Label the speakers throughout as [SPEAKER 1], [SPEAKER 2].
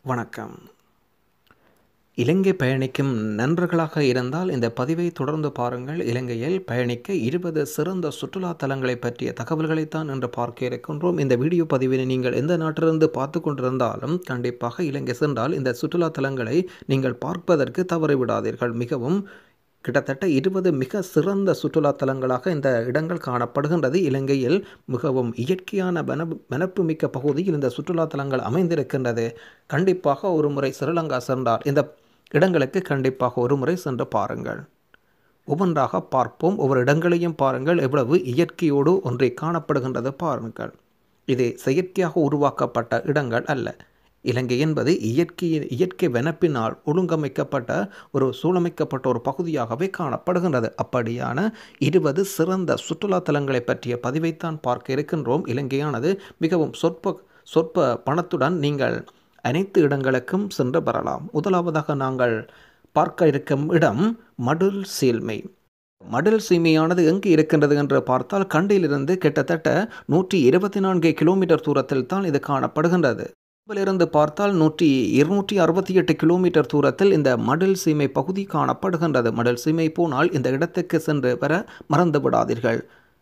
[SPEAKER 1] வணக்கம் இலங்கை பயணிக்கும் நண்பர்களாக இருந்தால் இந்த பதிவை தொடர்ந்து பாருங்கள் இலங்கையில் பயணிக்க இருபது சிறந்த சுற்றுலா தலங்களை பற்றிய தகவல்களைத்தான் இன்று பார்க்க இருக்கின்றோம் இந்த வீடியோ பதிவினை நீங்கள் எந்த நாட்டிலிருந்து பார்த்து கொண்டிருந்தாலும் கண்டிப்பாக இலங்கை சென்றால் இந்த சுற்றுலா தலங்களை நீங்கள் பார்ப்பதற்கு தவறிவிடாதீர்கள் மிகவும் கிட்டத்தட்ட இருபது மிக சிறந்த சுற்றுலா தலங்களாக இந்த இடங்கள் காணப்படுகின்றது இலங்கையில் மிகவும் இயற்கையான வனப்பு வனப்பு மிக்க பகுதியில் இந்த சுற்றுலா தலங்கள் அமைந்திருக்கின்றது கண்டிப்பாக ஒரு முறை ஸ்ரீலங்கா சென்றால் இந்த இடங்களுக்கு கண்டிப்பாக ஒரு முறை சென்று பாருங்கள் ஒவ்வொன்றாக பார்ப்போம் ஒவ்வொரு இடங்களையும் பாருங்கள் எவ்வளவு இயற்கையோடு ஒன்றை காணப்படுகின்றது பாருங்கள் இது செயற்கையாக உருவாக்கப்பட்ட இடங்கள் அல்ல இலங்கை என்பது இயற்கை இயற்கை வனப்பினால் ஒழுங்கமைக்கப்பட்ட ஒரு சூழமைக்கப்பட்ட ஒரு பகுதியாகவே காணப்படுகின்றது அப்படியான இருபது சிறந்த சுற்றுலா தலங்களை பற்றிய பதிவைத்தான் பார்க்க இருக்கின்றோம் இலங்கையானது மிகவும் சொற்ப சொற்ப பணத்துடன் நீங்கள் அனைத்து இடங்களுக்கும் சென்று பெறலாம் முதலாவதாக நாங்கள் பார்க்க இருக்கும் இடம் மடுல் சீல்மை மடல் சீமையானது எங்கு இருக்கின்றது என்று பார்த்தால் கண்டியிலிருந்து கிட்டத்தட்ட நூற்றி இருபத்தி நான்கு கிலோமீட்டர் தூரத்தில் தான் இது காணப்படுகின்றது இருந்து பார்த்தால் நூற்றி இருநூற்றி அறுபத்தி எட்டு கிலோமீட்டர் தூரத்தில் இந்த மடல் சீமை பகுதி காணப்படுகின்றது மடல் சீமை போனால் இந்த இடத்துக்கு சென்று வர மறந்து விடாதீர்கள்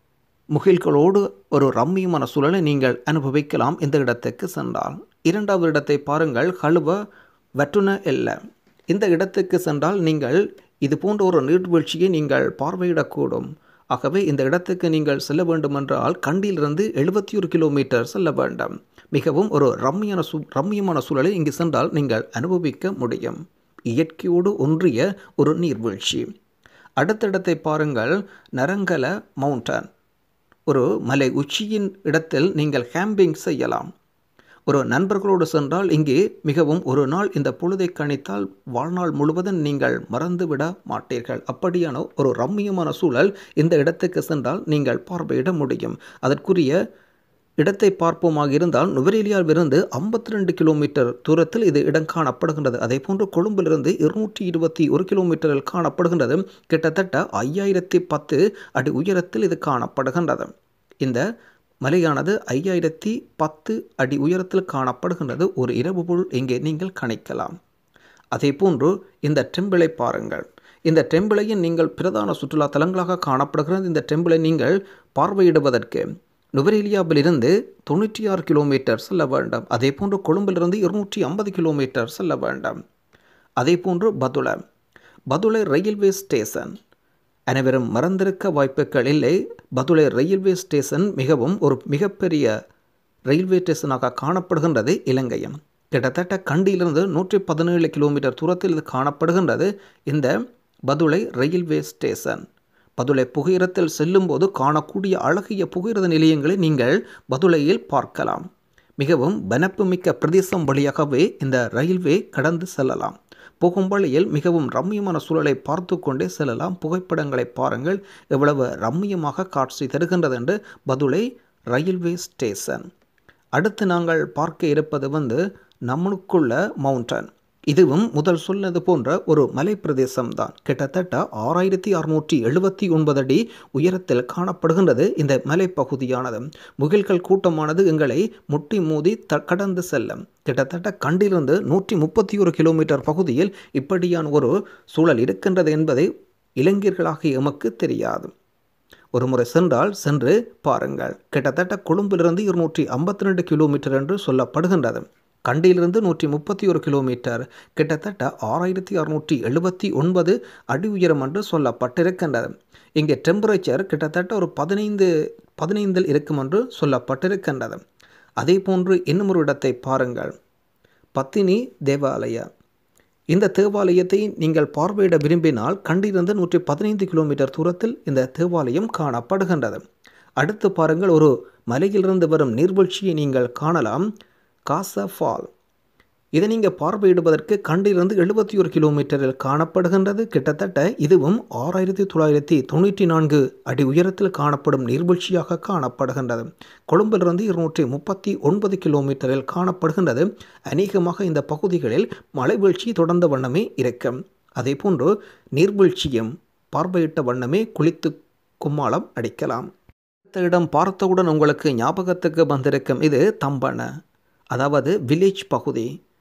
[SPEAKER 1] முகில்களோடு ஒரு ரம்மியமான சூழலை நீங்கள் அனுபவிக்கலாம் இந்த இடத்துக்கு சென்றால் இரண்டாவது இடத்தை பாருங்கள் கழுவ வற்றுன எல்ல இந்த இடத்துக்கு சென்றால் நீங்கள் இது போன்ற ஒரு நீர்வீழ்ச்சியை நீங்கள் பார்வையிடக்கூடும் ஆகவே இந்த இடத்துக்கு நீங்கள் செல்ல வேண்டுமென்றால் கண்டியிலிருந்து எழுபத்தி ஒரு கிலோமீட்டர் செல்ல வேண்டும் மிகவும் ஒரு ரம்மியான சூ ரம்மியமான சூழலை இங்கு சென்றால் நீங்கள் அனுபவிக்க முடியும் இயற்கையோடு ஒன்றிய ஒரு நீர்வீழ்ச்சி அடுத்த இடத்தை பாருங்கள் நரங்கல மவுண்டன் ஒரு மலை உச்சியின் இடத்தில் நீங்கள் கேம்பிங் செய்யலாம் ஒரு நண்பர்களோடு சென்றால் இங்கே மிகவும் ஒரு நாள் இந்த பொழுதை கணித்தால் வாழ்நாள் முழுவதும் நீங்கள் மறந்துவிட மாட்டீர்கள் அப்படியான ஒரு ரம்மியமான சூழல் இந்த இடத்துக்கு சென்றால் நீங்கள் பார்வையிட முடியும் அதற்குரிய இடத்தை பார்ப்போமாக இருந்தால் நுவரேலியாவிலிருந்து ஐம்பத்தி ரெண்டு கிலோமீட்டர் தூரத்தில் இது இடம் காணப்படுகின்றது அதே போன்று கொழும்பிலிருந்து இருநூற்றி இருபத்தி ஒரு கிலோமீட்டரில் காணப்படுகின்றது கிட்டத்தட்ட ஐயாயிரத்தி பத்து அடி உயரத்தில் இது காணப்படுகின்றது இந்த மலையானது ஐயாயிரத்தி பத்து அடி உயரத்தில் காணப்படுகின்றது ஒரு இரவு பொருள் இங்கே நீங்கள் கணிக்கலாம் அதே போன்று இந்த டெம்பிளை பாருங்கள் இந்த டெம்பிளையும் நீங்கள் பிரதான சுற்றுலா தலங்களாக காணப்படுகிறது இந்த டெம்பிளை நீங்கள் பார்வையிடுவதற்கு நுவரேலியாவிலிருந்து தொண்ணூற்றி ஆறு கிலோமீட்டர் செல்ல வேண்டும் அதே போன்று கொழும்பிலிருந்து இருநூற்றி ஐம்பது கிலோமீட்டர் செல்ல வேண்டும் அதே போன்று பதுளை பதுளை ரயில்வே ஸ்டேஷன் அனைவரும் மறந்திருக்க வாய்ப்புகள் இல்லை பதுளை ரயில்வே ஸ்டேஷன் மிகவும் ஒரு மிகப்பெரிய ரயில்வே ஸ்டேஷனாக காணப்படுகின்றது இலங்கையும் கிட்டத்தட்ட கண்டியிலிருந்து நூற்றி பதினேழு கிலோமீட்டர் தூரத்தில் இது காணப்படுகின்றது இந்த பதுளை ரயில்வே ஸ்டேஷன் பதுளை புகையிரத்தில் செல்லும்போது காணக்கூடிய அழகிய புகையிரத நிலையங்களை நீங்கள் பதுளையில் பார்க்கலாம் மிகவும் வனப்புமிக்க பிரதேசம் வழியாகவே இந்த ரயில்வே கடந்து செல்லலாம் போகும் வழியில் மிகவும் ரம்மியமான சூழலை பார்த்து கொண்டே செல்லலாம் புகைப்படங்களை பாருங்கள் எவ்வளவு ரம்மியமாக காட்சி தருகின்றது என்று பதுளை ரயில்வே ஸ்டேஷன் அடுத்து நாங்கள் பார்க்க இருப்பது வந்து நம்மளுக்குள்ள மவுண்டன் இதுவும் முதல் சொன்னது போன்ற ஒரு மலை பிரதேசம்தான் கிட்டத்தட்ட ஆறாயிரத்தி அறுநூற்றி எழுபத்தி ஒன்பது அடி உயரத்தில் காணப்படுகின்றது இந்த மலைப்பகுதியானது முகில்கள் கூட்டமானது எங்களை முட்டி மோதி த கடந்து செல்லும் கிட்டத்தட்ட கண்டிலிருந்து நூற்றி முப்பத்தி ஒரு கிலோமீட்டர் பகுதியில் இப்படியான ஒரு சூழல் இருக்கின்றது என்பதை இளைஞர்களாகிய எமக்கு தெரியாது ஒரு முறை சென்றால் சென்று பாருங்கள் கிட்டத்தட்ட கொழும்பிலிருந்து இருநூற்றி ஐம்பத்தி ரெண்டு கிலோமீட்டர் என்று சொல்லப்படுகின்றது கண்டியிலிருந்து நூற்றி முப்பத்தி ஒரு கிலோமீட்டர் கிட்டத்தட்ட ஆறாயிரத்தி அறுநூற்றி எழுபத்தி ஒன்பது அடி உயரம் என்று சொல்லப்பட்டிருக்கின்றது இங்கே டெம்பரேச்சர் கிட்டத்தட்ட ஒரு பதினைந்து பதினைந்தில் இருக்கும் என்று சொல்லப்பட்டிருக்கின்றது அதே போன்று இன்னும் ஒரு இடத்தை பாருங்கள் பத்தினி தேவாலய இந்த தேவாலயத்தை நீங்கள் பார்வையிட விரும்பினால் கண்டிலிருந்து நூற்றி பதினைந்து கிலோமீட்டர் தூரத்தில் இந்த தேவாலயம் காணப்படுகின்றது அடுத்து பாருங்கள் ஒரு மலையிலிருந்து வரும் நீர்வீழ்ச்சியை நீங்கள் காணலாம் காசா ஃபால் இதை நீங்கள் பார்வையிடுவதற்கு கண்டிலிருந்து எழுபத்தி ஒரு கிலோமீட்டரில் காணப்படுகின்றது கிட்டத்தட்ட இதுவும் ஆறாயிரத்தி தொள்ளாயிரத்தி தொண்ணூற்றி நான்கு அடி உயரத்தில் காணப்படும் நீர்வீழ்ச்சியாக காணப்படுகின்றது கொழும்பிலிருந்து இருநூற்றி முப்பத்தி ஒன்பது கிலோமீட்டரில் காணப்படுகின்றது அநேகமாக இந்த பகுதிகளில் மலைவீழ்ச்சி தொடர்ந்த வண்ணமே இருக்கும் அதே போன்று நீர்வீழ்ச்சியும் பார்வையிட்ட வண்ணமே குளித்து கும்மாளம் அடிக்கலாம் அடுத்த இடம் பார்த்தவுடன் உங்களுக்கு ஞாபகத்துக்கு வந்திருக்கும் இது தம்பன அதாவது வில்லேஜ் பகுதி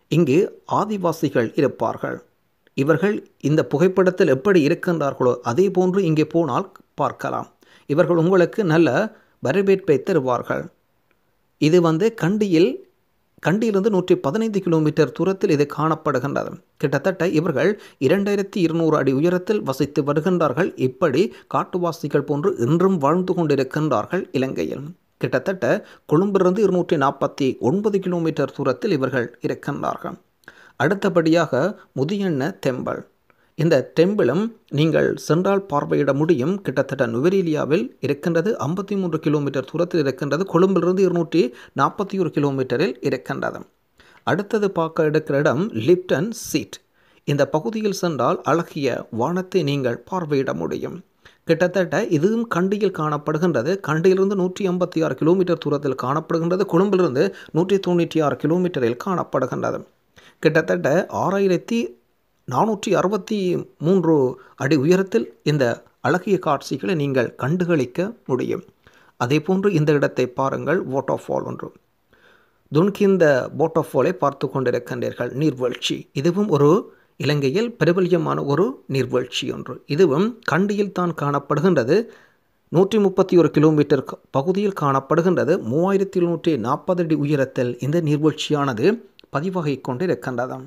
[SPEAKER 1] இங்கு ஆதிவாசிகள் இருப்பார்கள் இவர்கள் இந்த புகைப்படத்தில் எப்படி இருக்கின்றார்களோ அதே போன்று இங்கே போனால் பார்க்கலாம் இவர்கள் உங்களுக்கு நல்ல வரவேற்பை தருவார்கள் இது வந்து கண்டியில் கண்டியிலிருந்து நூற்றி பதினைந்து கிலோமீட்டர் தூரத்தில் இது காணப்படுகின்றது கிட்டத்தட்ட இவர்கள் இரண்டாயிரத்தி இருநூறு அடி உயரத்தில் வசித்து வருகின்றார்கள் இப்படி காட்டுவாசிகள் போன்று இன்றும் வாழ்ந்து கொண்டிருக்கின்றார்கள் இலங்கையில் கிட்டத்தட்ட கொழும்பிலிருந்து இருநூற்றி நாற்பத்தி ஒன்பது கிலோமீட்டர் தூரத்தில் இவர்கள் இருக்கின்றார்கள் அடுத்தபடியாக முதியண்ண தெம்பல் இந்த டெம்பிளும் நீங்கள் சென்றால் பார்வையிட முடியும் கிட்டத்தட்ட நுவரேலியாவில் இருக்கின்றது ஐம்பத்தி மூன்று கிலோமீட்டர் தூரத்தில் இருக்கின்றது கொழும்பிலிருந்து இருநூற்றி நாற்பத்தி ஒரு கிலோமீட்டரில் இருக்கின்றது அடுத்தது பார்க்க எடுக்கிற இடம் லிப்டன் சீட் இந்த பகுதியில் சென்றால் அழகிய வானத்தை நீங்கள் பார்வையிட முடியும் கிட்டத்தட்ட இதுவும் கண்டியில் காணப்படுகின்றது கண்டியிலிருந்து நூற்றி ஐம்பத்தி ஆறு கிலோமீட்டர் தூரத்தில் காணப்படுகின்றது கொழும்பிலிருந்து நூற்றி தொண்ணூற்றி ஆறு கிலோமீட்டரில் காணப்படுகின்றது கிட்டத்தட்ட ஆறாயிரத்தி நானூற்றி அறுபத்தி மூன்று அடி உயரத்தில் இந்த அழகிய காட்சிகளை நீங்கள் கண்டுகளிக்க முடியும் அதே போன்று இந்த இடத்தை பாருங்கள் வாட்டர்ஃபால் ஒன்று துன்கிந்த வாட்டர்ஃபாலை பார்த்து கொண்டிருக்கின்றீர்கள் நீர்வீழ்ச்சி இதுவும் ஒரு இலங்கையில் பிரபல்யமான ஒரு நீர்வீழ்ச்சி ஒன்று இதுவும் கண்டியில் தான் காணப்படுகின்றது நூற்றி முப்பத்தி ஒரு கிலோமீட்டர் பகுதியில் காணப்படுகின்றது மூவாயிரத்தி எழுநூற்றி நாற்பது அடி உயரத்தில் இந்த நீர்வீழ்ச்சியானது பதிவாகி கொண்டிருக்கின்றது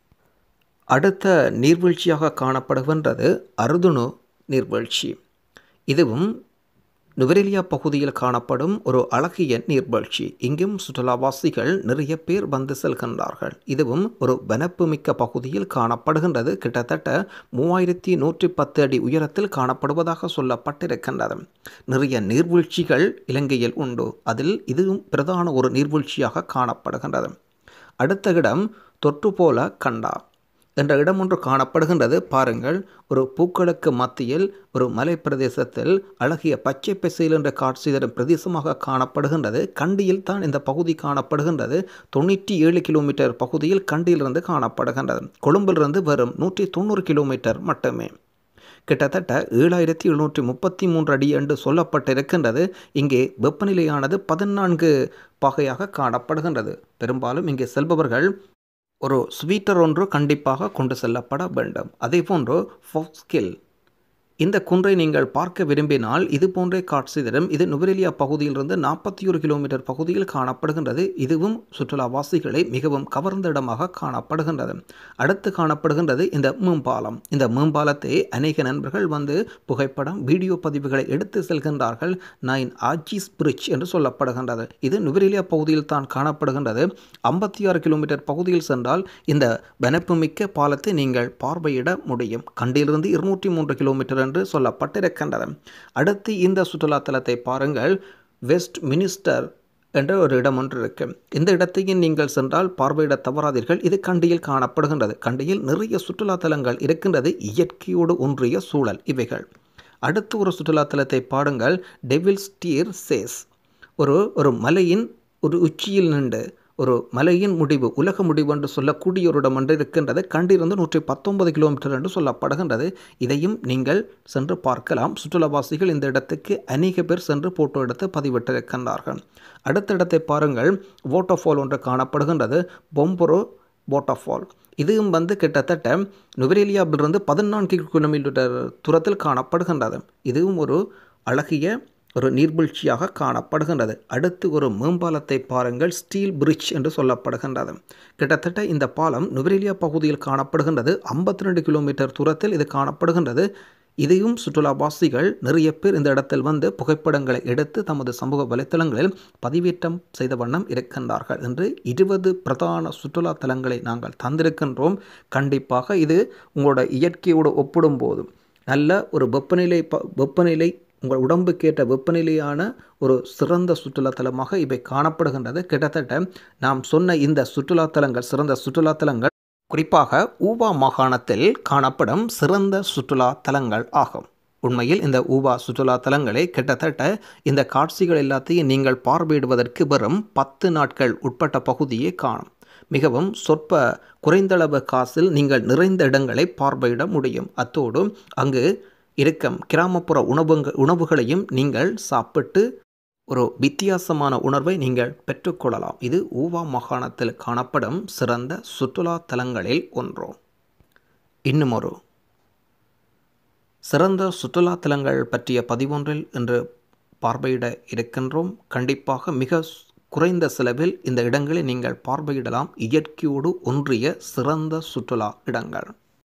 [SPEAKER 1] அடுத்த நீர்வீழ்ச்சியாக காணப்படுகின்றது அருதுணு நீர்வீழ்ச்சி இதுவும் நுவரெலியா பகுதியில் காணப்படும் ஒரு அழகிய நீர்வீழ்ச்சி இங்கும் சுற்றுலாவாசிகள் நிறைய பேர் வந்து செல்கின்றார்கள் இதுவும் ஒரு வனப்புமிக்க பகுதியில் காணப்படுகின்றது கிட்டத்தட்ட மூவாயிரத்தி நூற்றி பத்து அடி உயரத்தில் காணப்படுவதாக சொல்லப்பட்டிருக்கின்றது நிறைய நீர்வீழ்ச்சிகள் இலங்கையில் உண்டு அதில் இதுவும் பிரதான ஒரு நீர்வீழ்ச்சியாக காணப்படுகின்றது அடுத்த இடம் தொற்று போல கண்டா என்ற இடம் ஒன்று காணப்படுகின்றது பாருங்கள் ஒரு பூக்களுக்கு மத்தியில் ஒரு மலை பிரதேசத்தில் அழகிய பச்சை பசையில் என்ற காட்சி தரும் பிரதேசமாக காணப்படுகின்றது கண்டியில் தான் இந்த பகுதி காணப்படுகின்றது தொண்ணூற்றி ஏழு கிலோமீட்டர் பகுதியில் கண்டியிலிருந்து காணப்படுகின்றது கொழும்பிலிருந்து வரும் நூற்றி தொண்ணூறு கிலோமீட்டர் மட்டுமே கிட்டத்தட்ட ஏழாயிரத்தி எழுநூற்றி முப்பத்தி மூன்று அடி என்று சொல்லப்பட்டிருக்கின்றது இங்கே வெப்பநிலையானது பதினான்கு பகையாக காணப்படுகின்றது பெரும்பாலும் இங்கே செல்பவர்கள் ஒரு ஸ்வீட்டர் ஒன்று கண்டிப்பாக கொண்டு செல்லப்பட வேண்டும் அதே போன்று ஃபோக்ஸ்கில் இந்த குன்றை நீங்கள் பார்க்க விரும்பினால் இது போன்றே காட்சி தரும் இது நுவரெலியா பகுதியிலிருந்து நாற்பத்தி ஒரு கிலோமீட்டர் பகுதியில் காணப்படுகின்றது இதுவும் சுற்றுலாவாசிகளை மிகவும் கவர்ந்த இடமாக காணப்படுகின்றது அடுத்து காணப்படுகின்றது இந்த மேம்பாலம் இந்த மேம்பாலத்தை அநேக நண்பர்கள் வந்து புகைப்படம் வீடியோ பதிவுகளை எடுத்து செல்கின்றார்கள் நைன் ஆஜிஸ் பிரிட்ஜ் என்று சொல்லப்படுகின்றது இது நுவரெலியா பகுதியில் தான் காணப்படுகின்றது ஐம்பத்தி ஆறு கிலோமீட்டர் பகுதியில் சென்றால் இந்த வனப்புமிக்க பாலத்தை நீங்கள் பார்வையிட முடியும் கண்டிலிருந்து இருநூற்றி மூன்று கிலோமீட்டர் என்று சொல்லப்பட்டிருக்கின்றது அடுத்து இந்த சுற்றுலாத்தலத்தை பாருங்கள் வெஸ்ட் மினிஸ்டர் என்ற ஒரு இடம் ஒன்று இருக்கு இந்த இடத்தையும் நீங்கள் சென்றால் பார்வையிட தவறாதீர்கள் இது கண்டியில் காணப்படுகின்றது கண்டியில் நிறைய சுற்றுலாத்தலங்கள் இருக்கின்றது இயற்கையோடு ஒன்றிய சூழல் இவைகள் அடுத்து ஒரு சுற்றுலாத்தலத்தை பாருங்கள் டெவில் ஸ்டீர் சேஸ் ஒரு ஒரு மலையின் ஒரு உச்சியில் நின்று ஒரு மலையின் முடிவு உலக முடிவு என்று சொல்லக்கூடிய ஒரு இடம் ஒன்று இருக்கின்றது கண்டிருந்து நூற்றி பத்தொன்பது கிலோமீட்டர் என்று சொல்லப்படுகின்றது இதையும் நீங்கள் சென்று பார்க்கலாம் சுற்றுலாவாசிகள் இந்த இடத்துக்கு அநேக பேர் சென்று போட்டோ எடுத்து பதிவிட்டிருக்கின்றார்கள் அடுத்த இடத்தை பாருங்கள் வாட்டர்ஃபால் ஒன்று காணப்படுகின்றது பொம்பொரோ வாட்டர்ஃபால் இதுவும் வந்து கிட்டத்தட்ட நுவரேலியாவிலிருந்து பதினான்கு கிலோமீட்டர் தூரத்தில் காணப்படுகின்றது இதுவும் ஒரு அழகிய ஒரு நீர்வீழ்ச்சியாக காணப்படுகின்றது அடுத்து ஒரு மேம்பாலத்தை பாருங்கள் ஸ்டீல் பிரிட்ஜ் என்று சொல்லப்படுகின்றது கிட்டத்தட்ட இந்த பாலம் நுவரெலியா பகுதியில் காணப்படுகின்றது ஐம்பத்தி ரெண்டு கிலோமீட்டர் தூரத்தில் இது காணப்படுகின்றது இதையும் சுற்றுலாவாசிகள் நிறைய பேர் இந்த இடத்தில் வந்து புகைப்படங்களை எடுத்து தமது சமூக வலைத்தளங்களில் பதிவேற்றம் செய்த வண்ணம் இருக்கின்றார்கள் என்று இருபது பிரதான சுற்றுலா தலங்களை நாங்கள் தந்திருக்கின்றோம் கண்டிப்பாக இது உங்களோட இயற்கையோடு ஒப்பிடும்போது நல்ல ஒரு வெப்பநிலை ப வெப்பநிலை உங்கள் உடம்புக்கேற்ற வெப்பநிலையான ஒரு சிறந்த சுற்றுலாத்தலமாக இவை காணப்படுகின்றது கிட்டத்தட்ட நாம் சொன்ன இந்த சுற்றுலாத்தலங்கள் சிறந்த சுற்றுலாத்தலங்கள் குறிப்பாக ஊபா மாகாணத்தில் காணப்படும் சிறந்த சுற்றுலா தலங்கள் ஆகும் உண்மையில் இந்த ஊபா சுற்றுலா தலங்களை கிட்டத்தட்ட இந்த காட்சிகள் எல்லாத்தையும் நீங்கள் பார்வையிடுவதற்கு வெறும் பத்து நாட்கள் உட்பட்ட பகுதியே காணும் மிகவும் சொற்ப குறைந்தளவு காசில் நீங்கள் நிறைந்த இடங்களை பார்வையிட முடியும் அத்தோடு அங்கு இருக்கும் கிராமப்புற உணவுங்க உணவுகளையும் நீங்கள் சாப்பிட்டு ஒரு வித்தியாசமான உணர்வை நீங்கள் பெற்றுக்கொள்ளலாம் இது ஊவா மாகாணத்தில் காணப்படும் சிறந்த சுற்றுலா தலங்களில் ஒன்று இன்னும் ஒரு சிறந்த சுற்றுலா தலங்கள் பற்றிய பதிவொன்றில் இன்று பார்வையிட இருக்கின்றோம் கண்டிப்பாக மிக குறைந்த செலவில் இந்த இடங்களை நீங்கள் பார்வையிடலாம் இயற்கையோடு ஒன்றிய சிறந்த சுற்றுலா இடங்கள்